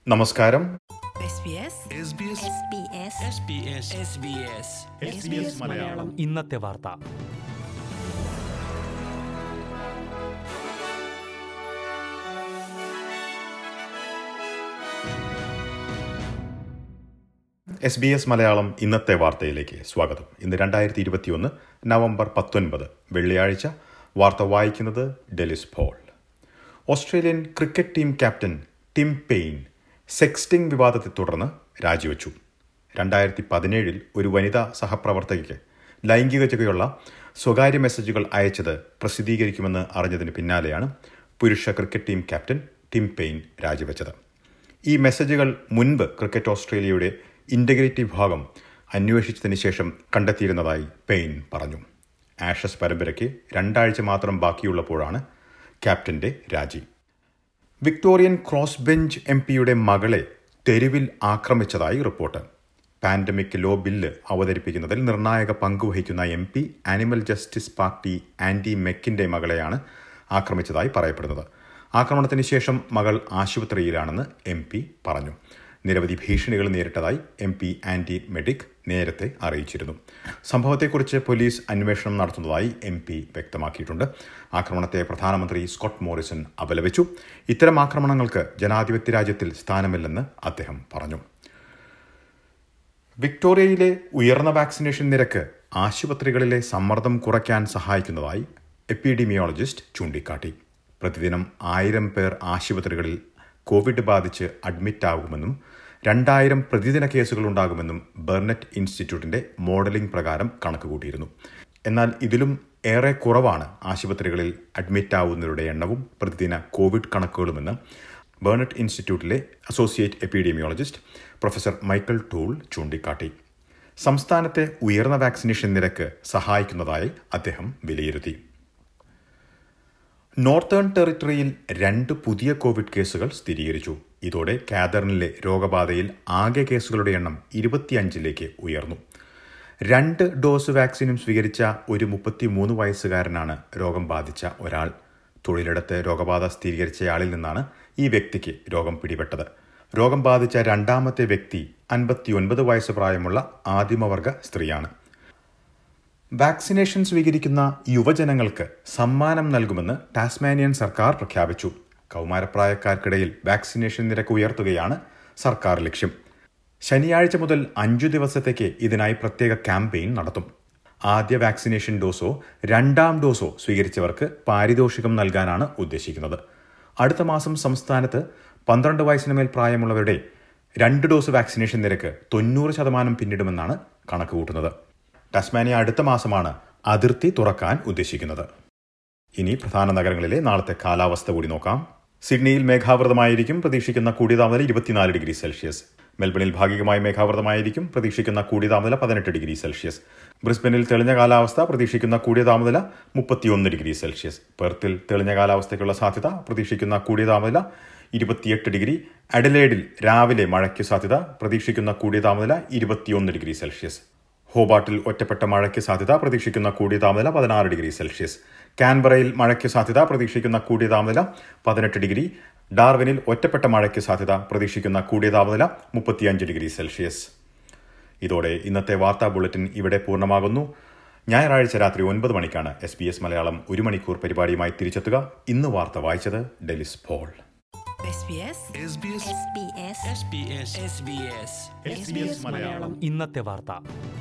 നമസ്കാരം SBS മലയാളം ഇന്നത്തെ വാർത്ത എസ് ബി എസ് മലയാളം ഇന്നത്തെ വാർത്തയിലേക്ക് സ്വാഗതം ഇന്ന് രണ്ടായിരത്തി ഇരുപത്തിയൊന്ന് നവംബർ പത്തൊൻപത് വെള്ളിയാഴ്ച വാർത്ത വായിക്കുന്നത് Delys Paul Australian cricket team captain Tim Paine sexting വിവാദത്തെ തുടർന്ന് രാജിവെച്ചു രണ്ടായിരത്തി പതിനേഴിൽ ഒരു വനിതാ സഹപ്രവർത്തകയ്ക്ക് ലൈംഗികതയുള്ള സ്വകാര്യ മെസ്സേജുകൾ അയച്ചത് പ്രസിദ്ധീകരിക്കുമെന്ന് അറിഞ്ഞതിന് പിന്നാലെയാണ് പുരുഷ cricket team captain Tim Paine രാജിവെച്ചത് ഈ മെസ്സേജുകൾ മുൻപ് ക്രിക്കറ്റ് ഓസ്ട്രേലിയയുടെ ഇന്റഗ്രിറ്റി വിഭാഗം അന്വേഷിച്ചതിന് ശേഷം കണ്ടെത്തിയിരുന്നതായി പെയിൻ പറഞ്ഞു ആഷസ് പരമ്പരയ്ക്ക് രണ്ടാഴ്ച മാത്രം ബാക്കിയുള്ളപ്പോഴാണ് ക്യാപ്റ്റന്റെ രാജി വിക്ടോറിയൻ ക്രോസ് ബെഞ്ച് എം പിയുടെ മകളെ തെരുവിൽ ആക്രമിച്ചതായി റിപ്പോർട്ട് പാൻഡമിക് ലോ ബില്ല് അവതരിപ്പിക്കുന്നതിൽ നിർണായക പങ്കുവഹിക്കുന്ന M P animal justice party Andy മെക്കിന്റെ മകളെയാണ് ആക്രമിച്ചതായി പറയപ്പെടുന്നത് ആക്രമണത്തിന് ശേഷം മകൾ ആശുപത്രിയിലാണെന്ന് എം പി പറഞ്ഞു നിരവധി ഭീഷണികൾ നേരിട്ടതായി എം പി ആൻഡി മെഡിക് നേരത്തെ അറിയിച്ചിരുന്നു സംഭവത്തെക്കുറിച്ച് പോലീസ് അന്വേഷണം നടത്തുന്നതായി എം പി വ്യക്തമാക്കിയിട്ടുണ്ട് ആക്രമണത്തെ പ്രധാനമന്ത്രി സ്കോട്ട് മോറിസൺ അപലപിച്ചു ഇത്തരം ആക്രമണങ്ങൾക്ക് ജനാധിപത്യ രാജ്യത്തിൽ സ്ഥാനമില്ലെന്ന് അദ്ദേഹം പറഞ്ഞു വിക്ടോറിയയിലെ ഉയർന്ന വാക്സിനേഷൻ നിരക്ക് ആശുപത്രികളിലെ സമ്മർദ്ദം കുറയ്ക്കാൻ സഹായിക്കുന്നതായി എപ്പിഡീമിയോളജിസ്റ്റ് ചൂണ്ടിക്കാട്ടി പ്രതിദിനം ആയിരം പേർ ആശുപത്രികളിൽ കോവിഡ് ബാധിച്ച് അഡ്മിറ്റ് ആകുമെന്നും രണ്ടായിരം പ്രതിദിന കേസുകൾ ഉണ്ടാകുമെന്നും ബെർണറ്റ് ഇൻസ്റ്റിറ്റ്യൂട്ടിന്റെ മോഡലിംഗ് പ്രകാരം കണക്കുകൂട്ടിയിരുന്നു എന്നാൽ ഇതിലും ഏറെ കുറവാണ് ആശുപത്രികളിൽ അഡ്മിറ്റ് ആവുന്നവരുടെ എണ്ണവും പ്രതിദിന കോവിഡ് കണക്കുകളുമെന്ന് ബേർണറ്റ് ഇൻസ്റ്റിറ്റ്യൂട്ടിലെ associate epidemiologist professor Michael Toole ചൂണ്ടിക്കാട്ടി സംസ്ഥാനത്തെ ഉയർന്ന വാക്സിനേഷൻ നിരക്ക് സഹായിക്കുന്നതായി അദ്ദേഹം വിലയിരുത്തി നോർത്തേൺ ടെറിട്ടറിയിൽ രണ്ട് പുതിയ കോവിഡ് കേസുകൾ സ്ഥിരീകരിച്ചു ഇതോടെ കാതറിനിലെ രോഗബാധയിൽ ആകെ കേസുകളുടെ എണ്ണം ഇരുപത്തിയഞ്ചിലേക്ക് ഉയർന്നു രണ്ട് ഡോസ് വാക്സിനും സ്വീകരിച്ച ഒരു മുപ്പത്തിമൂന്ന് വയസ്സുകാരനാണ് രോഗം ബാധിച്ച ഒരാൾ തൊഴിലിടത്ത് രോഗബാധ സ്ഥിരീകരിച്ചയാളിൽ നിന്നാണ് ഈ വ്യക്തിക്ക് രോഗം പിടിപെട്ടത് രോഗം ബാധിച്ച രണ്ടാമത്തെ വ്യക്തി അൻപത്തിയൊൻപത് വയസ്സ് പ്രായമുള്ള ആദിമവർഗ സ്ത്രീയാണ് വാക്സിനേഷൻ സ്വീകരിക്കുന്ന യുവജനങ്ങൾക്ക് സമ്മാനം നൽകുമെന്ന് ടാസ്മാനിയൻ സർക്കാർ പ്രഖ്യാപിച്ചു കൗമാരപ്രായക്കാർക്കിടയിൽ വാക്സിനേഷൻ നിരക്ക് ഉയർത്തുകയാണ് സർക്കാർ ലക്ഷ്യം ശനിയാഴ്ച മുതൽ അഞ്ചു ദിവസത്തേക്ക് ഇതിനായി പ്രത്യേക ക്യാമ്പയിൻ നടത്തും ആദ്യ വാക്സിനേഷൻ ഡോസോ രണ്ടാം ഡോസോ സ്വീകരിച്ചവർക്ക് പാരിതോഷികം നൽകാനാണ് ഉദ്ദേശിക്കുന്നത് അടുത്ത മാസം സംസ്ഥാനത്ത് പന്ത്രണ്ട് വയസ്സിന് മേൽ പ്രായമുള്ളവരുടെ രണ്ട് ഡോസ് വാക്സിനേഷൻ നിരക്ക് തൊണ്ണൂറ് ശതമാനം പിന്നിടുമെന്നാണ് കണക്കുകൂട്ടുന്നത് ടസ്മാനിയ അടുത്ത മാസമാണ് അതിർത്തി തുറക്കാൻ ഉദ്ദേശിക്കുന്നത് ഇനി പ്രധാന നഗരങ്ങളിലെ നാളത്തെ കാലാവസ്ഥ കൂടി നോക്കാം സിഡ്നിയിൽ മേഘാവൃതമായിരിക്കും പ്രതീക്ഷിക്കുന്ന കൂടിയ താപനില ഇരുപത്തിനാല് ഡിഗ്രി സെൽഷ്യസ് മെൽബണിൽ ഭാഗികമായി മേഘാവൃതമായിരിക്കും പ്രതീക്ഷിക്കുന്ന കൂടിയ താപനില പതിനെട്ട് ഡിഗ്രി സെൽഷ്യസ് ബ്രിസ്ബനിൽ തെളിഞ്ഞ കാലാവസ്ഥ പ്രതീക്ഷിക്കുന്ന കൂടിയ താപനില മുപ്പത്തിയൊന്ന് ഡിഗ്രി സെൽഷ്യസ് പെർത്തിൽ തെളിഞ്ഞ കാലാവസ്ഥയ്ക്കുള്ള സാധ്യത പ്രതീക്ഷിക്കുന്ന കൂടിയ താപനില ഇരുപത്തിയെട്ട് ഡിഗ്രി അഡലേഡിൽ രാവിലെ മഴയ്ക്ക് സാധ്യത പ്രതീക്ഷിക്കുന്ന കൂടിയ താപനില ഇരുപത്തിയൊന്ന് ഡിഗ്രി സെൽഷ്യസ് ഹോബാട്ടിൽ ഒറ്റപ്പെട്ട മഴയ്ക്ക് സാധ്യത പ്രതീക്ഷിക്കുന്ന കൂടിയ താപനില പതിനാറ് ഡിഗ്രി സെൽഷ്യസ് കാൻബറയിൽ മഴയ്ക്ക് സാധ്യത പ്രതീക്ഷിക്കുന്ന കൂടിയ താപനില പതിനെട്ട് ഡിഗ്രി ഡാർവിനിൽ ഒറ്റപ്പെട്ട മഴയ്ക്ക് സാധ്യത പ്രതീക്ഷിക്കുന്ന കൂടിയ താപനില മുപ്പത്തിയഞ്ച് ഡിഗ്രി സെൽഷ്യസ് ഇതോടെ ഇന്നത്തെ വാർത്താ ബുള്ളറ്റിൻ ഇവിടെ പൂർണ്ണമാകുന്നു ഞായറാഴ്ച രാത്രി ഒൻപത് മണിക്കാണ് എസ് ബി എസ് മലയാളം ഒരു മണിക്കൂർ പരിപാടിയുമായി തിരിച്ചെത്തുക ഇന്ന് വാർത്ത വായിച്ചത് ഡെലിസ് പോൾ SBS SBS മലയാളം ഇന്നത്തെ വാർത്ത